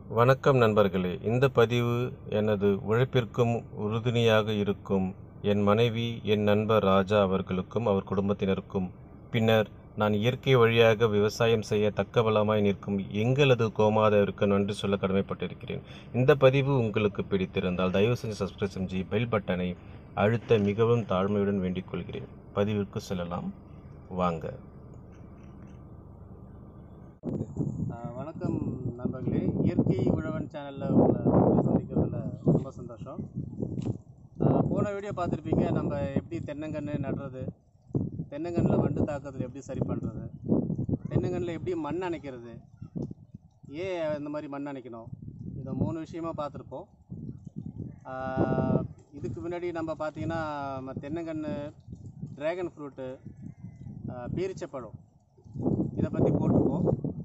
வணக்கம் நண்பர்களே இந்த பதிவு எனது உழைப்பிற்கும் உறுதுணையாக இருக்கும் என் மனைவி என் நண்பர் ராஜா அவர்களுக்கும் அவர் குடும்பத்தினருக்கும் பின்னர் நான் இயற்கை வழியாக விவசாயம் செய்ய தக்கபலமாய் நிற்கும் எங்களது கோமாதாவிற்கு நன்றி சொல்ல கடமைப்பட்டிருக்கிறேன் இந்த பதிவு உங்களுக்கு பிடித்திருந்தால் தயவு செஞ்சு சப்ஸ்கிரைப் செஞ்சு பெல் பட்டனை அழுத்த மிகவும் தாழ்மையுடன் வேண்டிக் கொள்கிறேன் பதிவிற்கு செல்லலாம் வாங்க ஆஹ் வணக்கம் நண்பர்களே இயற்கை உழவன் சேனலில் உங்களை சந்திக்கிறதுல ரொம்ப சந்தோஷம் ஆஹ் போன வீடியோ பார்த்துருப்பீங்க நம்ம எப்படி தென்னங்கன்று நடுறது தென்னங்கன்றில் வண்டு தாக்குதல் எப்படி சரி பண்ணுறது தென்னங்கன்றில் எப்படி மண் அணைக்கிறது ஏன் இந்த மாதிரி மண் அணைக்கணும் இதை மூணு விஷயமா பார்த்துருப்போம் ஆஹ் இதுக்கு முன்னாடி நம்ம பார்த்தீங்கன்னா நம்ம தென்னங்கன்று ட்ராகன் ஃப்ரூட்டு பேரிச்சப்பழம் இதை பற்றி போட்டிருப்போம்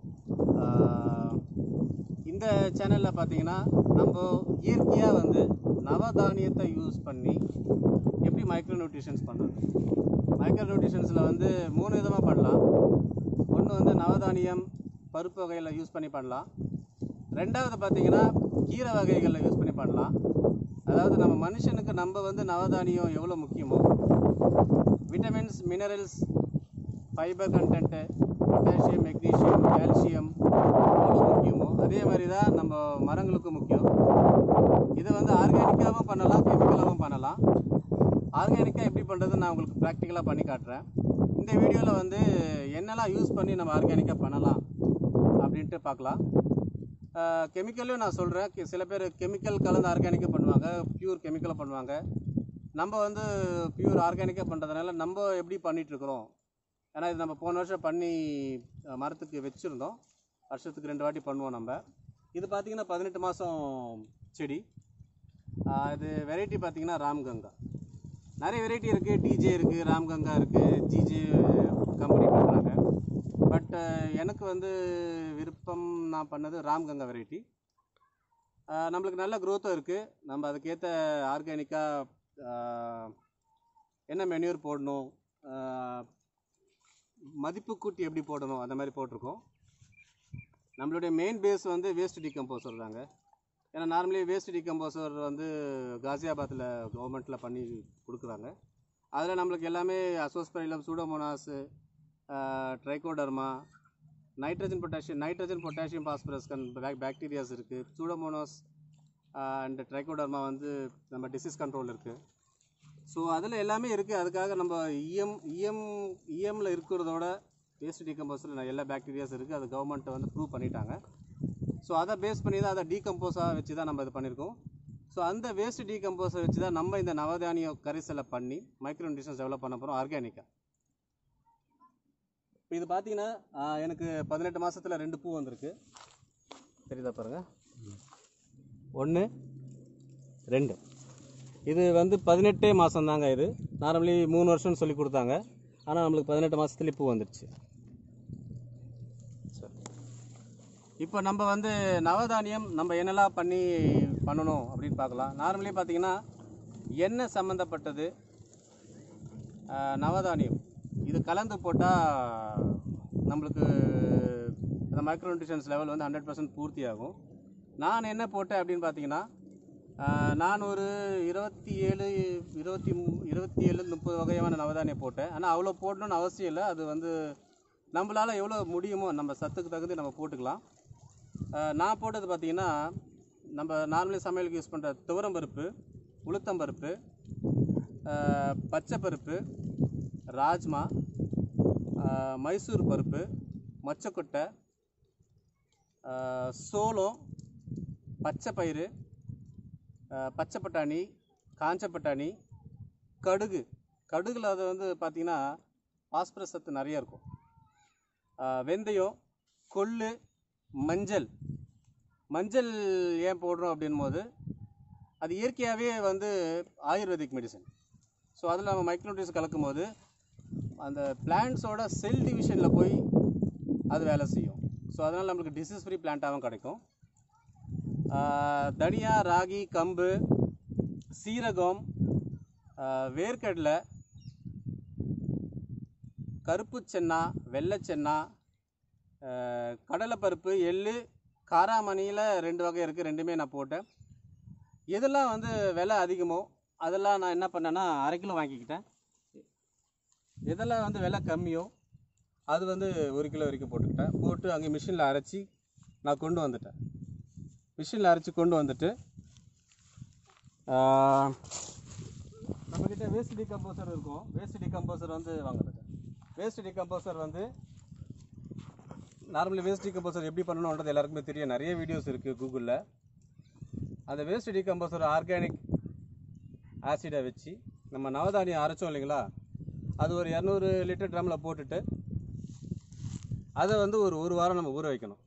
ஆஹ் இந்த சேனலில் பார்த்தீங்கன்னா நம்ம இயற்கையாக வந்து நவதானியத்தை யூஸ் பண்ணி எப்படி மைக்ரோ நியூட்ரிஷன்ஸ் பண்ணுறது மைக்ரோ நியூட்ரிஷன்ஸில் வந்து மூணு விதமாக பண்ணலாம் ஒன்று வந்து நவதானியம் பருப்பு வகையில் யூஸ் பண்ணி பண்ணலாம் ரெண்டாவது பார்த்தீங்கன்னா கீரை வகைகளில் யூஸ் பண்ணி பண்ணலாம் அதாவது நம்ம மனுஷனுக்கு நம்ம வந்து நவதானியம் எவ்வளோ முக்கியமோ vitamins minerals fibre content potassium magnesium calcium எவ்வளோ முக்கியமோ அதே மாதிரி தான் நம்ம மரங்களுக்கும் முக்கியம் இதை வந்து ஆர்கானிக்காகவும் பண்ணலாம் கெமிக்கலாகவும் பண்ணலாம் ஆர்கானிக்காக எப்படி பண்ணுறது நான் உங்களுக்கு ப்ராக்டிக்கலாக பண்ணி காட்டுறேன் இந்த வீடியோவில் வந்து என்னெல்லாம் யூஸ் பண்ணி நம்ம ஆர்கானிக்காக பண்ணலாம் அப்படின்ட்டு பார்க்கலாம் கெமிக்கலையும் நான் சொல்கிறேன் சில பேர் கெமிக்கல் கலந்து ஆர்கானிக்காக பண்ணுவாங்க பியூர் கெமிக்கலாக பண்ணுவாங்க நம்ம வந்து பியூர் ஆர்கானிக்காக பண்ணுறதுனால நம்ம எப்படி பண்ணிகிட்ருக்குறோம் ஏன்னா இது நம்ம போன வருஷம் பண்ணி அஹ், மரத்துக்கு வச்சுருந்தோம் வருஷத்துக்கு ரெண்டு வாட்டி பண்ணுவோம் நம்ம இது பார்த்திங்கன்னா பதினெட்டு மாதம் செடி அஹ், இது வெரைட்டி பார்த்திங்கன்னா ராம்கங்கா நிறைய வெரைட்டி இருக்குது டிஜே இருக்குது ராம்கங்கா இருக்குது ஜிஜே கம்பெனி பண்ணுறாங்க பட் எனக்கு வந்து விருப்பம் நான் பண்ணது ராம்கங்கா வெரைட்டி நம்மளுக்கு நல்ல க்ரோத்தும் இருக்குது நம்ம அதுக்கேற்ற ஆர்கானிக்காக என்ன மெனியூர் போடணும் அஹ், மதிப்பு கூட்டி எப்படி போடணும் அந்த மாதிரி போட்டிருக்கோம் நம்மளுடைய மெயின் பேஸ் வந்து வேஸ்ட் டிகம்போசர் தாங்க ஏன்னா நார்மலி வேஸ்ட் டிகம்போசர் வந்து காசியாபாத்தில் கவர்மெண்ட்டில் பண்ணி கொடுக்குறாங்க அதில் நம்மளுக்கு எல்லாமே azospirillum pseudomonas trichoderma nitrogen potassium nitrogen potassium phosphorus கன் பாக்டீரியாஸ் இருக்குது சூடோமோனாஸ் அண்ட் ட்ரைகோடர்மா வந்து நம்ம டிசீஸ் கண்ட்ரோல் இருக்குது ஸோ அதில் எல்லாமே இருக்குது அதுக்காக நம்ம இஎம் இஎம் இஎம்மில் இருக்கிறதோட வேஸ்ட் டீகம்போஸில் எல்லா பாக்டீரியாஸ் இருக்குது அது கவர்மெண்ட்டை வந்து ப்ரூவ் பண்ணிட்டாங்க ஸோ அதை பேஸ் பண்ணி தான் அதை டீகம்போஸாக வச்சு தான் நம்ம இது பண்ணியிருக்கோம் ஸோ அந்த வேஸ்ட் டீகம்போஸை வச்சு தான் நம்ம இந்த நவதானிய கரிசலை பண்ணி மைக்ரோ நியூட்ரிஷன்ஸ் டெவலப் பண்ண போகிறோம் ஆர்கானிக்காக இப்போ இது பார்த்தீங்கன்னா ஆஹ், எனக்கு பதினெட்டு மாசத்துல ரெண்டு பூ வந்திருக்கு தெரியுதா பாருங்கள் ஒன்று ரெண்டு இது வந்து பதினெட்டே மாதம் தாங்க இது நார்மலி மூணு வருஷம்னு சொல்லி கொடுத்தாங்க ஆனால் நம்மளுக்கு பதினெட்டு மாதத்துலேயே பூ வந்துடுச்சு சரி. இப்போ நம்ம வந்து நவதானியம் நம்ம என்னெல்லாம் பண்ணி பண்ணணும் அப்படின்னு பார்க்கலாம் நார்மலி பார்த்தீங்கன்னா எண்ணெய் சம்மந்தப்பட்டது ஆஹ், நவதானியம் இது கலந்து போட்டால் நம்மளுக்கு அந்த மைக்ரோ நியூட்ரிஷன்ஸ் லெவல் வந்து ஹண்ட்ரட் பர்சன்ட் பூர்த்தி ஆகும் நான் என்ன போட்டேன் அப்படின்னு பார்த்தீங்கன்னா ஆஹ், நான் ஒரு இருபத்தி ஏழு இருபத்தி மூ- இருபத்தி ஏழு முப்பது வகையான நவதானியம் போட்டேன் ஆனால் அவ்வளோ போடணும்னு அவசியம் இல்லை அது வந்து நம்மளால் எவ்வளோ முடியுமோ நம்ம சத்துக்கு தகுந்து நம்ம போட்டுக்கலாம் ஆஹ், நான் போட்டது பார்த்தீங்கன்னா நம்ம நார்மலி சமையலுக்கு யூஸ் பண்ணுற துவரம்பருப்பு உளுத்தம்பருப்பு ஆஹ், பச்சைப்பருப்பு ராஜ்மா ஆஹ், மைசூர் பருப்பு மொச்சக்கொட்டை ஆஹ், சோளம் பச்சை பயிறு ஆஹ், பச்சை பட்டாணி காஞ்ச பட்டாணி கடுகு கடுகுல அது வந்து பார்த்திங்கன்னா பாஸ்பரஸ் சத்து நிறைய இருக்கும் ஆஹ், வெந்தயம் கொள்ளு மஞ்சள் மஞ்சள் ஏன் போடுறோம் அப்படின் போது அது இயற்கையாகவே வந்து ஆயுர்வேதிக் மெடிசன் ஸோ அதில் நம்ம மைக்ரோனியூட்ரியன்ஸ் கலக்கும் போது அந்த பிளான்ட்ஸோட செல் டிவிஷனில் போய் அது வேலை செய்யும் ஸோ அதனால் நம்மளுக்கு டிசீஸ் ஃப்ரீ பிளான்ட்டாகவும் கிடைக்கும் ஆஹ் தனியா ராகி கம்பு சீரகம் ஆஹ் வேர்க்கடலை கருப்பு சென்னா வெள்ளை சென்னா ஆஹ் கடலைப்பருப்பு எள்ளு காராமணியில் ரெண்டு வகை இருக்குது ரெண்டுமே நான் போட்டேன் எதெல்லாம் வந்து விலை அதிகமோ அதெல்லாம் நான் என்ன பண்ணேன்னா அரை கிலோ வாங்கிக்கிட்டேன் எதெல்லாம் வந்து விலை கம்மியோ அது வந்து ஒரு கிலோ வரைக்கும் போட்டுக்கிட்டேன் போட்டு அங்கே மிஷினில் அரைச்சி நான் கொண்டு வந்துட்டேன் மிஷினில் அரைச்சி கொண்டு வந்துட்டு ஆஹ், நம்மக்கிட்ட வேஸ்ட் டிகம்போசர் இருக்கும் வேஸ்ட் டிகம்போசர் வந்து வாங்குறது வேஸ்ட் டிகம்போசர் வந்து நார்மலி வேஸ்ட் டிகம்போசர் எப்படி பண்ணணுன்றது எல்லாருக்குமே தெரியும் நிறைய வீடியோஸ் இருக்குது கூகுளில் அந்த வேஸ்ட் டிகம்போசர் ஆர்கானிக் ஆசிடை வச்சு நம்ம நவதானியம் அரைச்சோம் இல்லைங்களா அது ஒரு இரநூறு லிட்டர் ட்ரம்மில் போட்டுட்டு அதை வந்து ஒரு ஒரு வாரம் நம்ம ஊற வைக்கணும்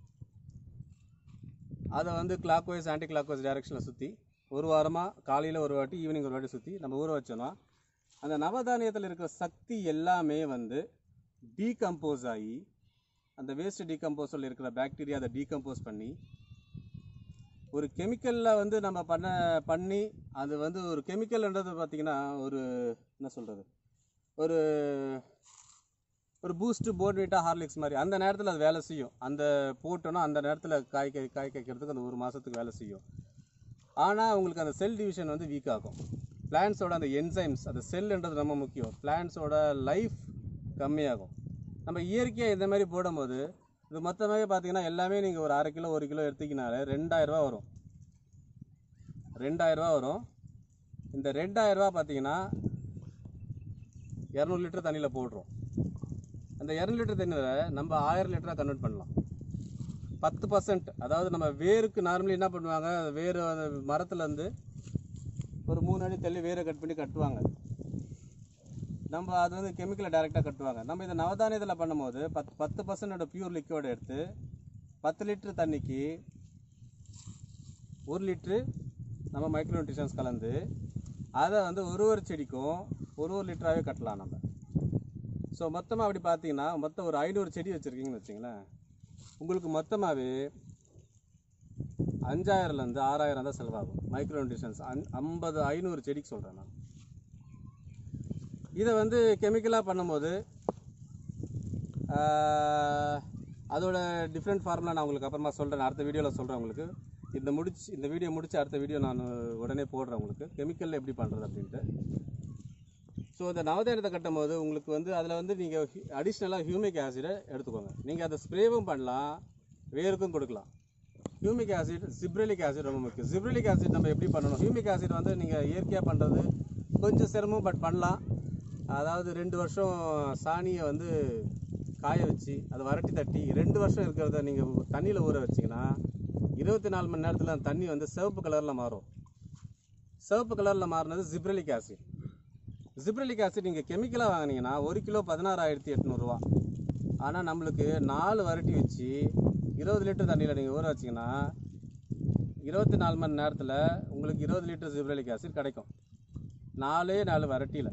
அதை வந்து clockwise anticlockwise டைரக்ஷனில் சுற்றி ஒரு வாரமாக காலையில் ஒரு வாட்டி ஈவினிங் ஒரு வாட்டி சுற்றி நம்ம ஊற வச்சோன்னா அந்த நவதானியத்தில் இருக்கிற சக்தி எல்லாமே வந்து டீகம்போஸ் ஆகி அந்த வேஸ்ட் டீகம்போஸில் இருக்கிற பாக்டீரியா அதை டீகம்போஸ் பண்ணி ஒரு கெமிக்கலில் வந்து நம்ம பண்ண பண்ணி அது வந்து ஒரு கெமிக்கல்ன்றது பார்த்திங்கன்னா ஒரு என்ன சொல்கிறது ஒரு ஒரு பூஸ்ட் போர்ன்விட்டா ஹார்லிக்ஸ் மாதிரி அந்த நேரத்தில் அது வேலை செய்யும் அந்த போட்டோன்னா அந்த நேரத்தில் காய் காய் காய் காய்க்கிறதுக்கு அந்த ஒரு மாதத்துக்கு வேலை செய்யும் ஆனால் உங்களுக்கு அந்த செல் டிவிஷன் வந்து வீக் ஆகும் பிளான்ஸோட அந்த என்சைம்ஸ் அந்த செல்ன்றது ரொம்ப முக்கியம் பிளான்ஸோட லைஃப் கம்மியாகும் நம்ம இயற்கையாக இந்த மாதிரி போடும்போது இது மொத்தமாகவே பார்த்தீங்கன்னா எல்லாமே நீங்கள் ஒரு அரை கிலோ ஒரு கிலோ எடுத்தீங்கனாலே ரெண்டாயிரரூவா வரும் ரெண்டாயிரரூவா வரும் இந்த ரெண்டாயிரரூவா பார்த்தீங்கன்னா இரநூறு லிட்டர் தண்ணியில் போடுறோம் அந்த இரநூறு லிட்டர் தண்ணியில் நம்ம ஆயிரம் லிட்டராக கன்வெர்ட் பண்ணலாம் பத்து பர்சன்ட் அதாவது நம்ம வேருக்கு நார்மலி என்ன பண்ணுவாங்க வேறு அந்த மரத்துலேருந்து ஒரு மூணு அடி தள்ளி வேரை கட் பண்ணி கட்டுவாங்க நம்ம அது வந்து கெமிக்கலை டைரெக்டாக கட்டுவாங்க நம்ம இந்த நவதானியத்தில் பண்ணும்போது பத்து பத்து பர்சன்டோட பியூர் லிக்விட் எடுத்து பத்து லிட்டர் தண்ணிக்கு ஒரு லிட்ரு நம்ம மைக்ரோ நியூட்ரிஷன்ஸ் கலந்து அதை வந்து ஒரு ஒரு செடிக்கும் ஒரு ஒரு லிட்டராகவே கட்டலாம் நம்ம ஸோ மொத்தமாக அப்படி பார்த்தீங்கன்னா மொத்தம் ஒரு ஐநூறு செடி வச்சுருக்கீங்கன்னு வச்சிங்களேன் உங்களுக்கு மொத்தமாகவே அஞ்சாயிரம்லேருந்து ஆறாயிரம் தான் செலவாகும் மைக்ரோ நியூட்ரிஷன்ஸ் அன் ஐம்பது ஐநூறு செடிக்கு சொல்கிறேன் நான் இதை வந்து கெமிக்கலாக பண்ணும்போது ஆஹ், அதோட டிஃப்ரெண்ட் ஃபார்முலா நான் உங்களுக்கு அப்புறமா சொல்கிறேன் அடுத்த வீடியோவில் சொல்கிறேன் உங்களுக்கு இந்த முடிச்சு இந்த வீடியோ முடிச்சு அடுத்த வீடியோ நான் உடனே போடுறேன் உங்களுக்கு கெமிக்கலில் எப்படி பண்ணுறது அப்படின்ட்டு ஸோ இந்த நவதானியத்தை கட்டும் போது உங்களுக்கு வந்து அதில் வந்து நீங்கள் அடிஷ்னலாக ஹியூமிக் ஆசிடை எடுத்துக்கோங்க நீங்கள் அதை ஸ்ப்ரேவும் பண்ணலாம் வேருக்கும் கொடுக்கலாம் ஹியூமிக் ஆசிட் ஜிப்ரலிக் ஆசிட் ரொம்ப முக்கியம் ஜிப்ரலிக் ஆசிட் நம்ம எப்படி பண்ணணும் ஹியூமிக் ஆசிட் வந்து நீங்கள் இயற்கையாக பண்ணுறது கொஞ்சம் சிரமம் பட் பண்ணலாம் அதாவது ரெண்டு வருஷம் சாணியை வந்து காய வச்சு அதை வரட்டி தட்டி ரெண்டு வருஷம் இருக்கிறத நீங்கள் தண்ணியில் ஊற வச்சிங்கன்னா இருபத்தி நாலு மணி நேரத்தில் அந்த தண்ணி வந்து சிவப்பு கலரில் மாறும் சிவப்பு கலரில் மாறினது ஜிப்ரலிக் ஆசிட் ஜிப்ரலிக் ஆசிட் நீங்கள் கெமிக்கலாக வாங்கினீங்கன்னா ஒரு கிலோ பதினாறாயிரத்தி எட்நூறுரூவா ஆனால் நம்மளுக்கு நாலு வரட்டி வச்சு இருபது லிட்டர் தண்ணியில் நீங்கள் ஊற வச்சிங்கன்னா இருபத்தி நாலு மணி நேரத்தில் உங்களுக்கு இருபது லிட்டர் ஜிப்ரலிக் ஆசிட் கிடைக்கும் நாலே நாலு வரட்டியில்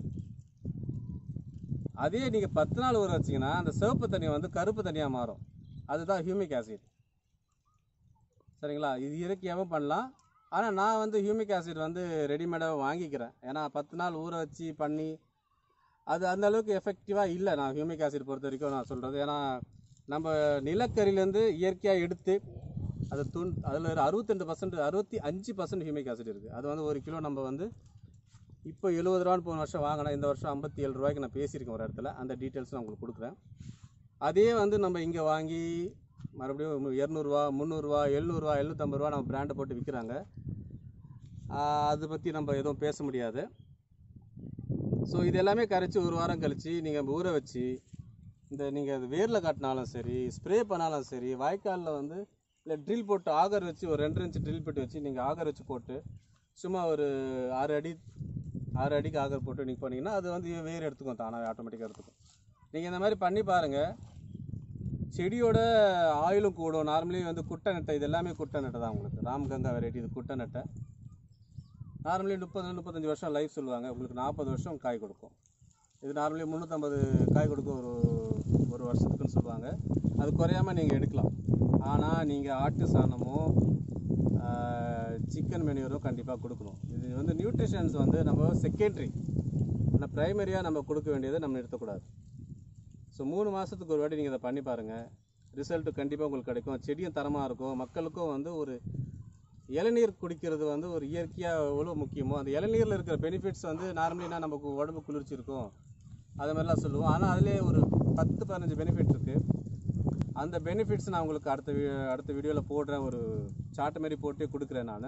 அதே நீங்கள் பத்து நாள் ஊற வச்சிங்கன்னா அந்த சிவப்பு தண்ணி வந்து கருப்பு தண்ணியாக மாறும் அதுதான் ஹியூமிக் ஆசிட் சரிங்களா இது இயற்கையாகவும் பண்ணலாம் ஆனால் நான் வந்து ஹியூமிக் ஆசிட் வந்து ரெடிமேடாக வாங்கிக்கிறேன் ஏன்னா பத்து நாள் ஊற வச்சு பண்ணி அது அந்த அளவுக்கு எஃபெக்டிவாக இல்லை நான் ஹியூமிக் ஆசிட் பொறுத்த வரைக்கும் நான் சொல்கிறது ஏன்னா நம்ம நிலக்கரியிலேருந்து இயற்கையாக எடுத்து அதை துண் அதில் ஒரு அறுபத்தெண்டு பர்சன்ட் அறுபத்தி அஞ்சு பர்சன்ட் ஹியூமிக் ஆசிட் இருக்குது அது வந்து ஒரு கிலோ நம்ம வந்து இப்போ எழுபது ரூபான்னு போன வருஷம் வாங்கினேன் இந்த வருஷம் ஐம்பத்தி ஏழு ரூபாய்க்கு நான் பேசியிருக்கேன் ஒரு இடத்துல அந்த டீட்டெயில்ஸ் நான் உங்களுக்கு கொடுக்குறேன் அதே வந்து நம்ம இங்கே வாங்கி மறுபடியும் இரநூறுவா முந்நூறுரூவா எழுநூறுவா எழுநூற்றம்பது ரூபா நம்ம பிராண்டை போட்டு விற்கிறாங்க அதை பற்றி நம்ம எதுவும் பேச முடியாது ஸோ இது எல்லாமே கரைச்சி ஒரு வாரம் கழித்து நீங்கள் ஊற வச்சு இந்த நீங்கள் அது வேரில் காட்டினாலும் சரி ஸ்ப்ரே பண்ணாலும் சரி வாய்க்காலில் வந்து இல்லை ட்ரில் போட்டு ஆகர் வச்சு ஒரு ரெண்டு இன்ச்சு ட்ரில் போட்டு வச்சு நீங்கள் ஆகர் வச்சு போட்டு சும்மா ஒரு ஆறு அடி ஆறு அடிக்கு ஆகர் போட்டு நீங்கள் பண்ணீங்கன்னா அது வந்து வேர் எடுத்துக்கும் தானாக ஆட்டோமேட்டிக்காக எடுத்துக்கும் நீங்கள் இந்த மாதிரி பண்ணி பாருங்கள் செடியோட ஆயிலும் கூடும் நார்மலி வந்து குட்டை நெட்டை இது எல்லாமே குட்டை நெட்டை தான் உங்களுக்கு ராம்கங்கா வெரைட்டி இது குட்டை நெட்டை நார்மலி முப்பது முப்பத்தஞ்சு வருஷம் லைஃப் சொல்லுவாங்க உங்களுக்கு நாற்பது வருஷம் காய் கொடுக்கும் இது நார்மலி முந்நூற்றம்பது காய் கொடுக்கும் ஒரு ஒரு வருஷத்துக்குன்னு சொல்லுவாங்க அது குறையாமல் நீங்கள் எடுக்கலாம் ஆனால் நீங்கள் ஆட்டு சாணமும் சிக்கன் மெனியூரும் கண்டிப்பாக கொடுக்கணும் இது வந்து நியூட்ரிஷன்ஸ் வந்து நம்ம செகண்டரி ஆனால் ப்ரைமரியாக நம்ம கொடுக்க வேண்டியதை நம்ம நிறுத்தக்கூடாது ஸோ மூணு மாதத்துக்கு ஒரு வாட்டி நீங்கள் இதை பண்ணி பாருங்கள் ரிசல்ட் கண்டிப்பாக உங்களுக்கு கிடைக்கும் செடியும் தரமாக இருக்கும் மக்களுக்கும் வந்து ஒரு இளநீர் குடிக்கிறது வந்து ஒரு இயற்கையாக எவ்வளோ முக்கியமோ அந்த இளநீரில் இருக்கிற பெனிஃபிட்ஸ் வந்து நார்மலினா நமக்கு உடம்பு குளிர்ச்சி இருக்கும் அது மாதிரிலாம் சொல்லுவோம் ஆனால் அதிலே ஒரு பத்து பதினஞ்சு பெனிஃபிட் இருக்குது அந்த பெனிஃபிட்ஸ் நான் உங்களுக்கு அடுத்த வீ அடுத்த வீடியோவில் போடுறேன் ஒரு சார்ட் மாதிரி போட்டு கொடுக்குறேன் நான்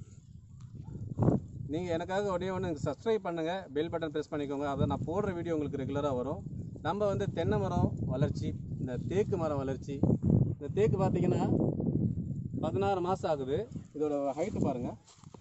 நீங்கள் எனக்காக உடனே ஒன்று சப்ஸ்கிரைப் பண்ணுங்கள் பெல் பட்டன் ப்ரெஸ் பண்ணிக்கோங்க அதை நான் போடுற வீடியோ உங்களுக்கு ரெகுலராக வரும் நம்ம வந்து தென்னை மரம் வளர்ச்சி இந்த தேக்கு மரம் வளர்ச்சி இந்த தேக்கு பார்த்தீங்கன்னா பதினாறு மாதம் ஆகுது இதோட ஹைட்டு பாருங்கள்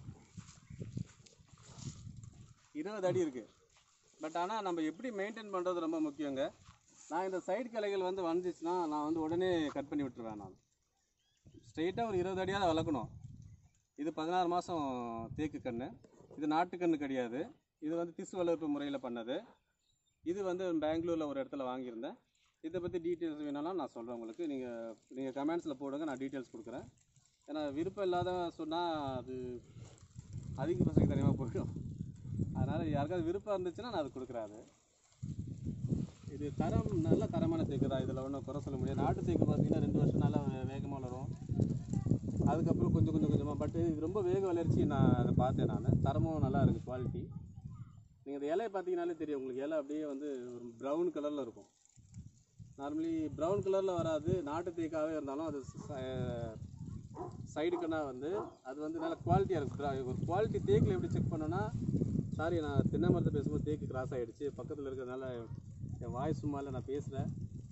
இருபது அடி இருக்குது பட் ஆனால் நம்ம எப்படி மெயின்டைன் பண்ணுறது ரொம்ப முக்கியங்க நான் இந்த சைடு கிளைகள் வந்து வந்துச்சுன்னா நான் வந்து உடனே கட் பண்ணி விட்டுருவேன் நான் ஸ்ட்ரெயிட்டாக ஒரு இருபது அடியாக வளர்க்கணும் இது பதினாறு மாதம் தேக்கு கன்று இது நாட்டுக்கன்று கிடையாது இது வந்து திசு வளர்ப்பு முறையில் பண்ணது இது வந்து பெங்களூரில் ஒரு இடத்துல வாங்கியிருந்தேன் இதை பற்றி டீட்டெயில்ஸ் வேணாலும் நான் சொல்கிறேன் உங்களுக்கு நீங்கள் நீங்கள் கமெண்ட்ஸில் போடுங்க நான் டீட்டெயில்ஸ் கொடுக்குறேன் ஏன்னா விருப்பம் இல்லாத சொன்னால் அது அதிக பசங்க தனியாக போயிடும் அதனால் யாருக்காவது விருப்பம் இருந்துச்சுன்னா நான் அது கொடுக்குறேன் அது இது தரம் நல்ல தரமான தேக்கு தான் இதில் ஒன்றும் குறை சொல்ல முடியாது நாட்டு தேக்கு பார்த்தீங்கன்னா ரெண்டு வருஷம் நல்லா வேகமாக வளரும் அதுக்கப்புறம் கொஞ்சம் கொஞ்சம் கொஞ்சமாக பட் இது ரொம்ப வேக வளர்ச்சி நான் அதை பார்த்தேன் நான் தரமும் நல்லா இருக்குது குவாலிட்டி நீங்கள் இந்த இலையை பார்த்தீங்கனாலே தெரியும் உங்களுக்கு இலை அப்படியே வந்து ஒரு ப்ரௌன் கலரில் இருக்கும் நார்மலி ப்ரௌன் கலரில் வராது நாட்டு தேக்காகவே இருந்தாலும் அது சைடு கண்ணா வந்து அது வந்து நல்ல குவாலிட்டியாக இருக்கும் ஒரு குவாலிட்டி தேக்கில் எப்படி செக் பண்ணோன்னா சாரி நான் தென்னை மரத்தை பேசும்போது தேக்கு கிராஸ் ஆகிடுச்சு பக்கத்தில் இருக்கிறதுனால என் வாய் சும்மா இல்லை நான் பேசுகிறேன்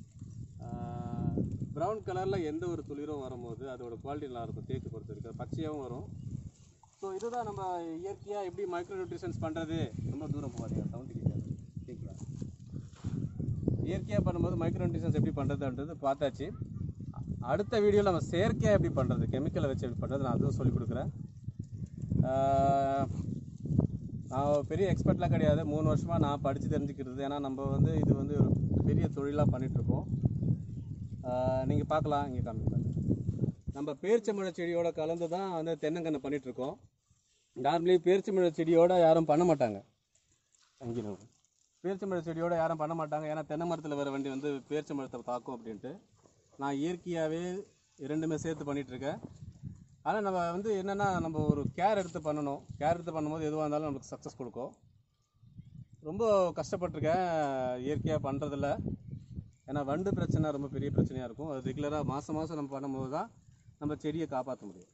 ப்ரௌன் கலரில் எந்த ஒரு துளிரும் வரும்போது அதோட குவாலிட்டி நல்லா இருக்கும் தேக்கு பொறுத்த வரைக்கும் பச்சையாகவும் வரும் ஸோ இதுதான் நம்ம இயற்கையாக எப்படி மைக்ரோ நியூட்ரிஷன்ஸ் பண்ணுறது ரொம்ப தூரம் போகாதீங்க சவுண்டு கேட்காது கேட்கலாம் இயற்கையாக பண்ணும்போது மைக்ரோ நியூட்ரிஷன்ஸ் எப்படி பண்ணுறதுன்றது பார்த்தாச்சு அ- அடுத்த வீடியோவில் நம்ம செயற்கையாக எப்படி பண்ணுறது கெமிக்கலை வச்சு எப்படி பண்ணுறது நான் அதுவும் சொல்லிக் கொடுக்குறேன் ஆஹ், நான் பெரிய எக்ஸ்பர்ட்லாம் கிடையாது மூணு வருஷமாக நான் படித்து தெரிஞ்சுக்கிறது ஏன்னா நம்ம வந்து இது வந்து ஒரு பெரிய தொழிலாக பண்ணிகிட்ருக்கோம் நீங்கள் பார்க்கலாம் இங்கே காமிக்கலாம் நம்ம பேரிச்சம்பழ செடியோட கலந்து தான் வந்து தென்னங்கன்று பண்ணிகிட்ருக்கோம் நார்மலி பேரிச்சம்பழ செடியோட யாரும் பண்ண மாட்டாங்க அங்கே பேரிச்சம்பழ செடியோட யாரும் பண்ண மாட்டாங்க ஏன்னா தென்னை மரத்தில் வர வண்டி வந்து பேரிச்சம்பழத்தை தாக்கும் அப்படின்ட்டு நான் இயற்கையாகவே இரண்டுமே சேர்த்து பண்ணிகிட்ருக்கேன் ஆனால் நம்ம வந்து என்னென்னா நம்ம ஒரு கேர் எடுத்து பண்ணணும் கேர் எடுத்து பண்ணும்போது எதுவாக இருந்தாலும் நமக்கு சக்ஸஸ் கொடுக்கும் ரொம்ப கஷ்டப்பட்டிருக்கேன் இயற்கையாக பண்ணுறதில்ல ஏன்னா வண்டு பிரச்சனை ரொம்ப பெரிய பிரச்சனையாக இருக்கும் அது ரெகுலராக மாதம் மாதம் நம்ம பண்ணும்போது தான் நம்ம செடியை காப்பாற்ற முடியும்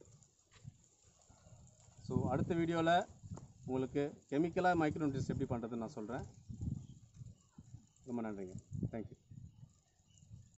ஸோ அடுத்த வீடியோவில் உங்களுக்கு கெமிக்கலாக மைக்ரோ நியூட்ரிஷன்ஸ் எப்படி பண்ணுறதுன்னு நான் சொல்கிறேன் ரொம்ப நன்றிங்க தேங்க்யூ